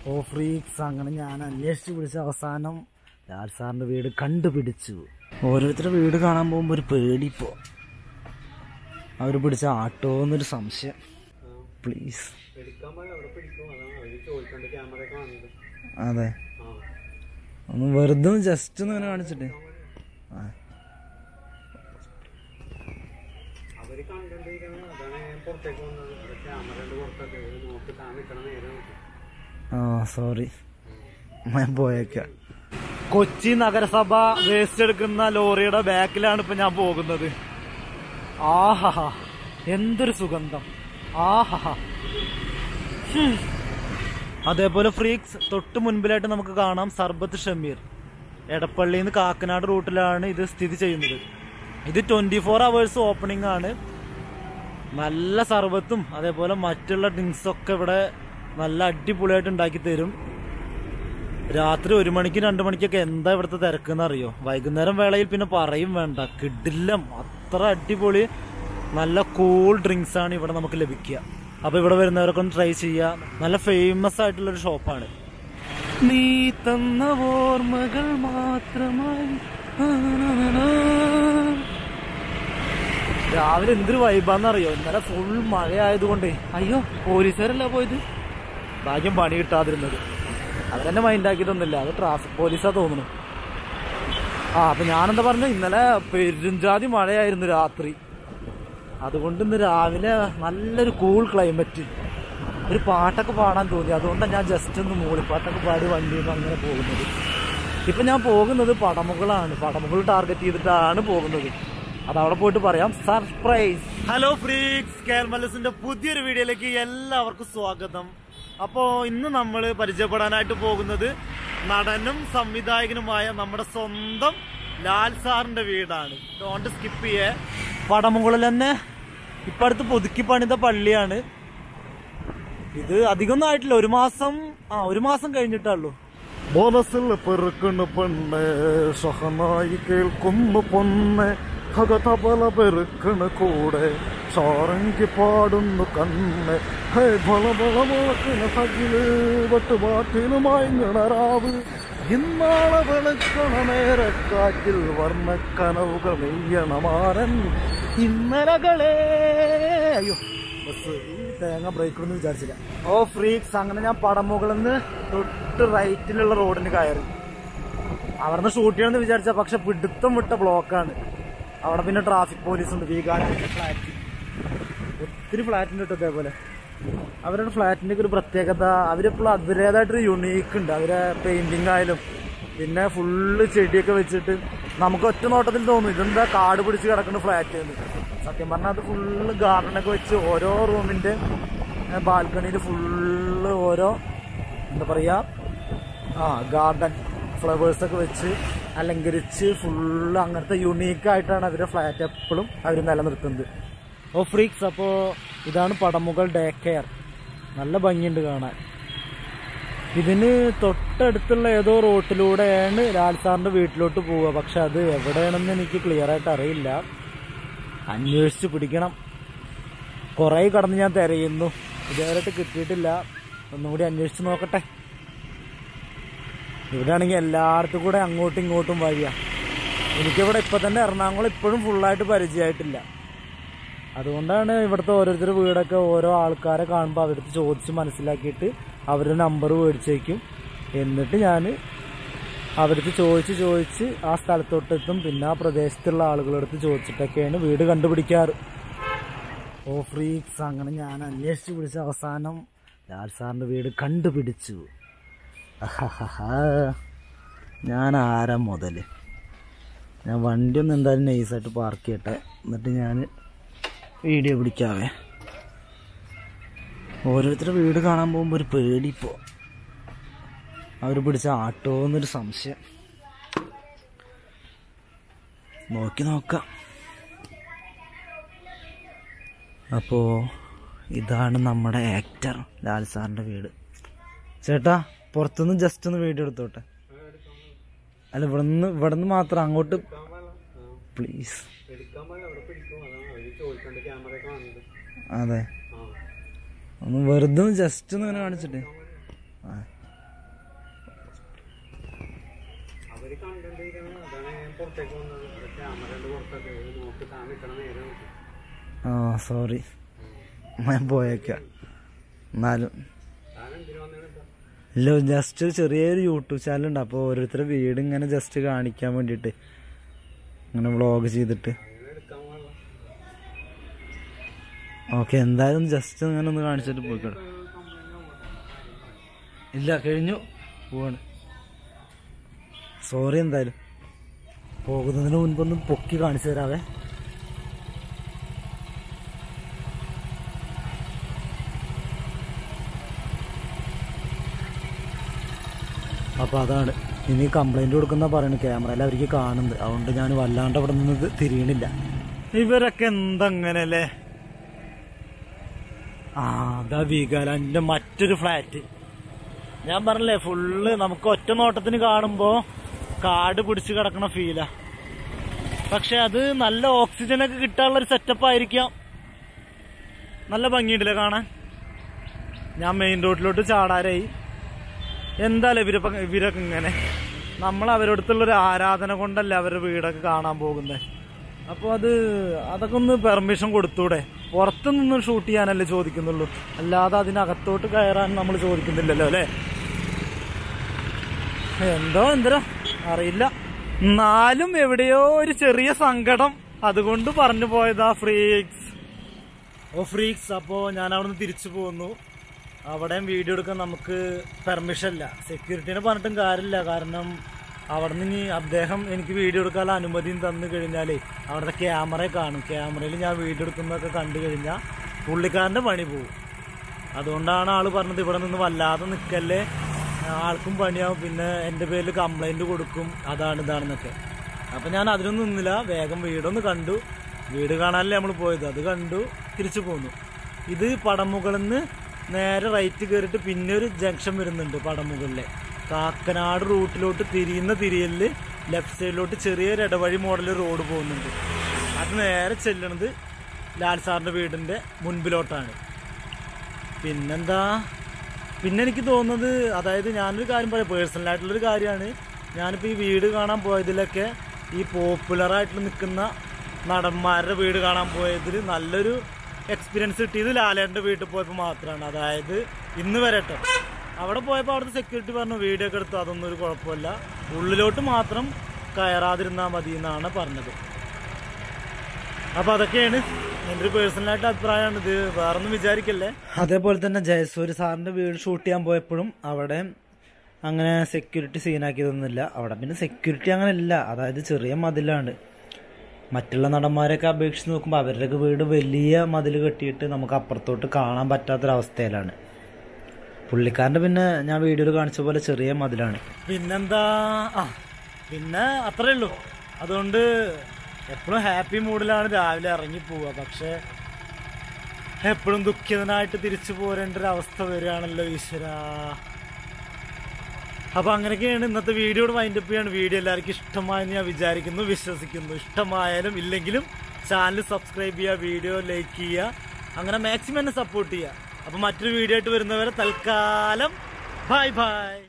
ഓ freaks അങ്ങനെ ഞാൻ അന്വേഷിച്ച് പിടിച്ച അവസാനം ലാൽ സാറിന്റെ വീട് കണ്ടുപിടിച്ചു ഓരോരുത്തരുടെ വീട് കാണാൻ പോകുമ്പോൾ ഒരു പേടിപ്പോ അവർ പിടിച്ച ആട്ടോ എന്നൊരു സംശയം പ്ലീസ് എടുക്കാൻ പോയാൽ അവിടെ പിടിക്കും അതാണ് അവര് ചോദിക്കണ്ട് ക്യാമറ ഒക്കെ വാങ്ങിയത് അതെ ആ ഒന്ന് വെറുതെ ജസ്റ്റ് ഒന്ന് ഇങ്ങനെ കാണിച്ചിട്ട് ആ അവര് കണ്ടോണ്ടിരിക്കുന്നത് അതാണ് ഞാൻ പുറത്തേക്ക് വന്നത് ക്യാമറയുടെ പുറത്തൊക്കെ ഇവര് നോക്കി താൻ നിൽക്കണ നേരെ നോക്കി ആ സോറി ഞാൻ പോയേക്കാം കൊച്ചി നഗരസഭ വേസ്റ്റ് എടുക്കുന്ന ലോറിയുടെ ബാക്കിലാണ് ഇപ്പൊ ഞാൻ പോകുന്നത് ആഹാ എന്തൊരു സുഗന്ധം ആഹാ ഹും. അതേപോലെ ഫ്രീക്സ് തൊട്ട് മുൻപിലായിട്ട് നമുക്ക് കാണാം സർബത്ത് ഷമീർ എടപ്പള്ളിയിൽ നിന്ന് കാക്കനാട് റൂട്ടിലാണ് ഇത് സ്ഥിതി ചെയ്യുന്നത് ഇത് ട്വന്റി ഫോർ അവേഴ്സ് ഓപ്പണിംഗ് ആണ് നല്ല സർബത്തും അതേപോലെ മറ്റുള്ള ഡ്രിങ്ക്സ് ഒക്കെ ഇവിടെ നല്ല അടിപൊളിയായിട്ട് ഉണ്ടാക്കി തരും രാത്രി ഒരു മണിക്ക് രണ്ട് മണിക്കൊക്കെ എന്താ ഇവിടുത്തെ തിരക്കെന്ന് അറിയോ വൈകുന്നേരം വേളയിൽ പിന്നെ പറയും വേണ്ട കിടിലം അത്ര അടിപൊളി നല്ല കൂൾ ഡ്രിങ്ക്സ് ആണ് ഇവിടെ നമുക്ക് ലഭിക്കുക അപ്പൊ ഇവിടെ വരുന്നവരൊക്കെ ഒന്ന് ട്രൈ ചെയ്യുക നല്ല ഫേമസ് ആയിട്ടുള്ള ഒരു ഷോപ്പാണ് നീ തന്ന ഓർമ്മകൾ മാത്രമായി രാവിലെ എന്തൊരു വൈബാന്നറിയോ ഇന്നലെ ഫുൾ മഴ ആയതുകൊണ്ട് അയ്യോ പോലീസുകാരല്ല പോയത് ഭാഗ്യം പണി കിട്ടാതിരുന്നത് അവരെന്നെ മൈൻഡ് ആക്കിയതൊന്നുമില്ല അത് ട്രാഫിക് പോലീസാ തോന്നുന്നു ആ അപ്പൊ ഞാനെന്താ പറഞ്ഞ ഇന്നലെ പെരുംജാതി മഴയായിരുന്നു രാത്രി അതുകൊണ്ട് ഇന്ന് രാവിലെ നല്ലൊരു കൂൾ ക്ലൈമറ്റ് ഒരു പാട്ടൊക്കെ പാടാൻ തോന്നി അതുകൊണ്ടാണ് ഞാൻ ജസ്റ്റ് ഒന്ന് മൂളിപ്പാട്ടൊക്കെ പാടി വണ്ടിയിൽ നിന്ന് അങ്ങനെ പോകുന്നത് ഇപ്പൊ ഞാൻ പോകുന്നത് പടമുകളാണ് പടമുകൾ ടാർഗറ്റ് ചെയ്തിട്ടാണ് പോകുന്നത് അത് അവിടെ പോയിട്ട് പറയാം സർപ്രൈസ് ഹലോ ഫ്രീക്സ് കേൾമലസിന്റെ പുതിയൊരു വീഡിയോയിലേക്ക് എല്ലാവർക്കും സ്വാഗതം അപ്പോ ഇന്ന് നമ്മൾ പരിചയപ്പെടാനായിട്ട് പോകുന്നത് നടനും സംവിധായകനുമായ നമ്മുടെ സ്വന്തം ലാൽ സാറിന്റെ വീടാണ് ഡോണ്ട് സ്കിപ്പ് ചെയ്യേ പടമുകളിൽ തന്നെ ഇപ്പൊ അടുത്ത് പുതുക്കി പണിത പള്ളിയാണ് ഇത് അധികമൊന്നും ആയിട്ടില്ല ഒരു മാസം ആ ഒരു മാസം കഴിഞ്ഞിട്ടുള്ളൂ മനസ്സിൽ പെറുക്കണ് പെണ്ണ് സഹനായി കേൾക്കുന്നു പൊന്ന് ഭഗതബല പെറുക്കണ് കൂടെ സാറങ്കി പാടുന്നു കണ്ണ് ഹേ ബല ബല മുളക്കണ സകില് വട്ടുപാട്ടിനുമായി നിണറാവ് ഇന്നാളെ വെളുക്കണ നേരക്കാറ്റിൽ വർണ്ണക്കനവുകൾ നെയ്യണമാരൻ ഇന്നലകളെ അയ്യോ ബസ് ഈ തേങ്ങ ബ്രേക്ക് ഒന്നും വിചാരിച്ചില്ല ഓ ഫ്രീക്സ് അങ്ങനെ ഞാൻ പടമുകളിൽ നിന്ന് തൊട്ട് റൈറ്റിലുള്ള റോഡിന് കയറി അവിടുന്ന് ഷൂട്ട് ചെയ്യണമെന്ന് വിചാരിച്ച പക്ഷെ പിടുത്തം വിട്ട ബ്ലോക്കാണ് അവിടെ പിന്നെ ട്രാഫിക് പോലീസ് ഉണ്ട് വീഗാലാൻഡ് ഫ്ലാറ്റ് ഒത്തിരി ഫ്ലാറ്റിൻ്റെ ഇട്ട് ഇതേപോലെ അവരുടെ ഫ്ലാറ്റിന്റെ ഒരു പ്രത്യേകത അവരിപ്പോൾ അവരുടേതായിട്ടൊരു യുണീക്ക് ഉണ്ട് അവരെ പെയിന്റിംഗ് ആയാലും പിന്നെ ഫുള്ള് ചെടിയൊക്കെ വെച്ചിട്ട് നമുക്ക് ഒറ്റ നോട്ടത്തിൽ തോന്നും ഇതെന്താ കാട് പിടിച്ച് കിടക്കുന്ന ഫ്ലാറ്റ് എന്ന് സത്യം പറഞ്ഞാൽ അത് ഫുള്ള് ഗാർഡനൊക്കെ വെച്ച് ഓരോ റൂമിന്റെ ബാൽക്കണിയിൽ ഫുള്ള് ഓരോ എന്താ പറയാ ആ ഗാർഡൻ ഫ്ലവേഴ്സ് ഒക്കെ വെച്ച് അലങ്കരിച്ച് ഫുള്ള് അങ്ങനത്തെ യുണീക്ക് ആയിട്ടാണ് അവരുടെ ഫ്ലാറ്റ് എപ്പോഴും അവർ നിലനിർത്തുന്നത് ഓ ഫ്രീക്സ് അപ്പോൾ ഇതാണ് പടമുകൾ ഡേ കെയർ നല്ല ഭംഗിയുണ്ട് കാണാൻ ഇതിന് തൊട്ടടുത്തുള്ള ഏതോ റോട്ടിലൂടെയാണ് ലാൽ സാറിന്റെ വീട്ടിലോട്ട് പോവുക പക്ഷെ അത് എവിടെയാണെന്ന് എനിക്ക് ക്ലിയർ ആയിട്ട് അറിയില്ല അന്വേഷിച്ച് പിടിക്കണം കുറേ കടന്ന് ഞാൻ തിരയുന്നു ഇതുവരെയായിട്ട് കിട്ടിയിട്ടില്ല ഒന്നും കൂടി അന്വേഷിച്ച് നോക്കട്ടെ ഇവിടെ ആണെങ്കിൽ എല്ലായിടത്തും കൂടെ അങ്ങോട്ടും ഇങ്ങോട്ടും വഴിയാ എനിക്കിവിടെ ഇപ്പൊ തന്നെ എറണാകുളം ഇപ്പോഴും ഫുള്ളായിട്ട് പരിചയമായിട്ടില്ല അതുകൊണ്ടാണ് ഇവിടുത്തെ ഓരോരുത്തർ വീടൊക്കെ ഓരോ ആൾക്കാരെ കാണുമ്പോൾ അവരടുത്ത് ചോദിച്ച് മനസ്സിലാക്കിയിട്ട് അവരുടെ നമ്പർ മേടിച്ചേക്കും എന്നിട്ട് ഞാൻ അവരടുത്ത് ചോദിച്ച് ചോദിച്ച് ആ സ്ഥലത്തോട്ടെത്തും പിന്നെ ആ പ്രദേശത്തുള്ള ആളുകളടുത്ത് ചോദിച്ചിട്ടൊക്കെയാണ് വീട് കണ്ടുപിടിക്കാറ് ഓ ഫ്രീക്സ് അങ്ങനെ ഞാൻ അന്വേഷിച്ച് പിടിച്ച അവസാനം ലാൽ സാറിന്റെ വീട് കണ്ടുപിടിച്ചു അഹഹഹാ. ഞാൻ ആരാ മുതല് ഞാൻ വണ്ടി ഒന്ന് എന്തായാലും നൈസായിട്ട് പാർക്ക് ചെയ്യട്ടെ എന്നിട്ട് ഞാൻ വീഡിയോ പിടിക്കാവേ ഓരോരുത്തരുടെ വീട് കാണാൻ പോകുമ്പോൾ ഒരു പേടി ഇപ്പോൾ അവർ പിടിച്ച ആട്ടോ എന്നൊരു സംശയം നോക്കി നോക്കാം അപ്പോൾ ഇതാണ് നമ്മുടെ ആക്ടർ ലാൽ സാറിൻ്റെ വീട് ചേട്ടാ പുറത്തുനിന്ന് ജസ്റ്റ് ഒന്ന് വീഡിയോ എടുത്തോട്ടെ അല്ല ഇവിടുന്ന് ഇവിടുന്ന് മാത്രം അങ്ങോട്ട് പ്ലീസ് എടുക്കാൻ പോയാൽ അവിടെ പിടിക്കും അതാണ് അവര് ചോദിക്കണ്ട് ക്യാമറ ഒക്കെ വാങ്ങിയത് അതെ ആ ഒന്ന് വെറുതെ ജസ്റ്റ് ഒന്ന് ഇങ്ങനെ കാണിച്ചിട്ട് ആ കണ്ടോണ്ടിരിക്കണം അതാണ് ഞാൻ പുറത്തേക്ക് വന്നത് ഇവിടെ ക്യാമറയുടെ പുറത്തൊക്കെ നോക്കി താൻ നിൽക്കണ നേരെ നോക്കി ആ സോറി ഞാൻ പോയേക്കാം എന്നാലും താൻ എന്തിനു വന്നേട്ടാ ഇല്ല ജസ്റ്റ് ചെറിയൊരു യൂട്യൂബ് ചാനൽ ഉണ്ട് അപ്പോൾ ഓരോരുത്തരുടെ വീട് ഇങ്ങനെ ജസ്റ്റ് കാണിക്കാൻ വേണ്ടിയിട്ട് ഇങ്ങനെ വ്ളോഗ് ചെയ്തിട്ട് അങ്ങനെ എടുക്കാൻ പോകാനുള്ള ഓക്കെ എന്തായാലും ജസ്റ്റ് ഇങ്ങനെ ഒന്ന് കാണിച്ചിട്ട് പോയിക്കോട്ടെ ഇല്ല കഴിഞ്ഞു പോവാണ് സോറി എന്തായാലും പോകുന്നതിന് മുൻപൊന്ന് പൊക്കി കാണിച്ചു തരാവേ അപ്പോൾ അതാണ് ഇനി കംപ്ലൈന്റ് കൊടുക്കുന്ന പറയുന്നത് ക്യാമറയിൽ അവർക്ക് കാണുന്നത് അതുകൊണ്ട് ഞാൻ വല്ലാണ്ട് അവിടെ നിന്ന് തിരിയണില്ല ഇവരൊക്കെ എന്തങ്ങനല്ലേ ആ അതാ വീഗാലാൻഡിന്റെ മറ്റൊരു ഫ്ലാറ്റ് ഞാൻ പറഞ്ഞില്ലേ ഫുള്ള് നമുക്ക് ഒറ്റ നോട്ടത്തിന് കാണുമ്പോ കാട് പിടിച്ച് കിടക്കണ ഫീലാ പക്ഷെ അത് നല്ല ഓക്സിജൻ ഒക്കെ കിട്ടാനുള്ള ഒരു സെറ്റപ്പ് ആയിരിക്കാം നല്ല ഭംഗിയുണ്ടല്ലേ കാണാൻ ഞാൻ മെയിൻ റോഡിലോട്ട് ചാടാരായി എന്തായാലും ഇവരിപ്പോ ഇവരൊക്കെ ഇങ്ങനെ നമ്മൾ അവരടുത്തുള്ള ഒരു ആരാധന കൊണ്ടല്ല അവരുടെ വീടൊക്കെ കാണാൻ പോകുന്നത് അപ്പോൾ അത് അതൊക്കെ ഒന്ന് പെർമിഷൻ കൊടുത്തൂടെ പുറത്തു നിന്ന് ഷൂട്ട് ചെയ്യാനല്ലേ ചോദിക്കുന്നുള്ളൂ അല്ലാതെ അതിനകത്തോട്ട് കയറാൻ നമ്മൾ ചോദിക്കുന്നില്ലല്ലോ അല്ലേ എന്തോ എന്തരാ അറിയില്ല എന്നാലും എവിടെയോ ഒരു ചെറിയ സങ്കടം അതുകൊണ്ട് പറഞ്ഞു പോയതാ ഫ്രീക്സ് ഓ ഫ്രീക്സ് അപ്പോൾ ഞാൻ അവിടുന്ന് തിരിച്ചു പോന്നു അവിടെയും വീഡിയോ എടുക്കാൻ നമുക്ക് പെർമിഷൻ ഇല്ല സെക്യൂരിറ്റീനെ പറഞ്ഞിട്ടും കാര്യമില്ല കാരണം അവിടെ നിന്ന് ഇനി അദ്ദേഹം എനിക്ക് വീഡിയോ എടുക്കാനുള്ള അനുമതിയും തന്നു കഴിഞ്ഞാലേ അവിടുത്തെ ക്യാമറ കാണും ക്യാമറയിൽ ഞാൻ വീഡിയോ എടുക്കുന്നതൊക്കെ കണ്ടു കഴിഞ്ഞാൽ പുള്ളിക്കാരൻ്റെ പണി പോകും അതുകൊണ്ടാണ് ആള് പറഞ്ഞത് ഇവിടെ നിന്ന് വല്ലാതെ നിൽക്കല്ലേ ആൾക്കും പണിയാവും പിന്നെ എൻ്റെ പേരിൽ കംപ്ലൈന്റ് കൊടുക്കും അതാണ് ഇതാണെന്നൊക്കെ അപ്പം ഞാൻ അതിനൊന്നും നിന്നില്ല വേഗം വീടൊന്ന് കണ്ടു വീട് കാണാനല്ലേ നമ്മൾ പോയത് അത് കണ്ടു തിരിച്ചു പോന്നു ഇത് പടമുകളിൽ നിന്ന് നേരെ റൈറ്റ് കയറിയിട്ട് പിന്നെ ഒരു ജംഗ്ഷൻ വരുന്നുണ്ട് പടമുകളിലെ കാക്കനാട് റൂട്ടിലോട്ട് തിരിയുന്ന തിരിയലില് ലെഫ്റ്റ് സൈഡിലോട്ട് ചെറിയൊരു ഇടവഴി മോഡൽ റോഡ് പോകുന്നുണ്ട് അത് നേരെ ചെല്ലണത് ലാൽ സാറിന്റെ വീടിന്റെ മുൻപിലോട്ടാണ് പിന്നെന്താ പിന്നെ എനിക്ക് തോന്നുന്നത് അതായത് ഞാനൊരു കാര്യം പറയാം പേഴ്സണൽ ആയിട്ടുള്ളൊരു കാര്യമാണ് ഞാനിപ്പോൾ ഈ വീട് കാണാൻ പോയതിലൊക്കെ ഈ പോപ്പുലർ ആയിട്ട് നിൽക്കുന്ന നടന്മാരുടെ വീട് കാണാൻ പോയതിൽ നല്ലൊരു എക്സ്പീരിയൻസ് കിട്ടിയത് ലാലേട്ടൻ്റെ വീട്ടിൽ പോയപ്പോൾ മാത്രമാണ് അതായത് ഇന്ന് വരെ കേട്ടോ അവിടെ പോയപ്പോൾ അവിടുത്തെ സെക്യൂരിറ്റി പറഞ്ഞു വീഡിയോ ഒക്കെ എടുത്തു അതൊന്നും ഒരു കുഴപ്പമില്ല ഉള്ളിലോട്ട് മാത്രം കയറാതിരുന്നാൽ മതി എന്നാണ് പറഞ്ഞത് അപ്പൊ അതൊക്കെയാണ് എന്റെ ഒരു പേഴ്സണൽ ആയിട്ട് അഭിപ്രായമാണ് ഇത് വേറൊന്നും വിചാരിക്കല്ലേ അതേപോലെ തന്നെ ജയസൂര്യ സാറിന്റെ വീട് ഷൂട്ട് ചെയ്യാൻ പോയപ്പോഴും അവിടെ അങ്ങനെ സെക്യൂരിറ്റി സീനാക്കിയതൊന്നുമില്ല അവിടെ പിന്നെ സെക്യൂരിറ്റി അങ്ങനെ ഇല്ല അതായത് ചെറിയ മതിലാണ് മറ്റുള്ള നടന്മാരെയൊക്കെ അപേക്ഷിച്ച് നോക്കുമ്പോൾ അവരുടെയൊക്കെ വീട് വലിയ മതിൽ കെട്ടിയിട്ട് നമുക്ക് അപ്പുറത്തോട്ട് കാണാൻ പറ്റാത്തൊരവസ്ഥയിലാണ് പുള്ളിക്കാരൻ്റെ പിന്നെ ഞാൻ വീഡിയോയിൽ കാണിച്ച പോലെ ചെറിയ മതിലാണ് പിന്നെന്താ ആ പിന്നെ അത്രേ ഉള്ളൂ അതുകൊണ്ട് എപ്പോഴും ഹാപ്പി മൂഡിലാണ് രാവിലെ ഇറങ്ങി പോവുക പക്ഷെ എപ്പോഴും ദുഃഖിതനായിട്ട് തിരിച്ചു പോരേണ്ട ഒരു അവസ്ഥ വരികയാണല്ലോ ഈശ്വര അപ്പൊ അങ്ങനെയൊക്കെയാണ് ഇന്നത്തെ വീഡിയോയുടെ വൈൻഡപ്പ് ചെയ്യാണ് വീഡിയോ എല്ലാവർക്കും ഇഷ്ടമായെന്ന് ഞാൻ വിചാരിക്കുന്നു വിശ്വസിക്കുന്നു ഇഷ്ടമായാലും ഇല്ലെങ്കിലും ചാനൽ സബ്സ്ക്രൈബ് ചെയ്യുക വീഡിയോ ലൈക്ക് ചെയ്യുക അങ്ങനെ മാക്സിമം എന്നെ സപ്പോർട്ട് ചെയ്യുക അപ്പൊ മറ്റൊരു വീഡിയോ ആയിട്ട് വരുന്നവരെ തൽക്കാലം ബൈ ബൈ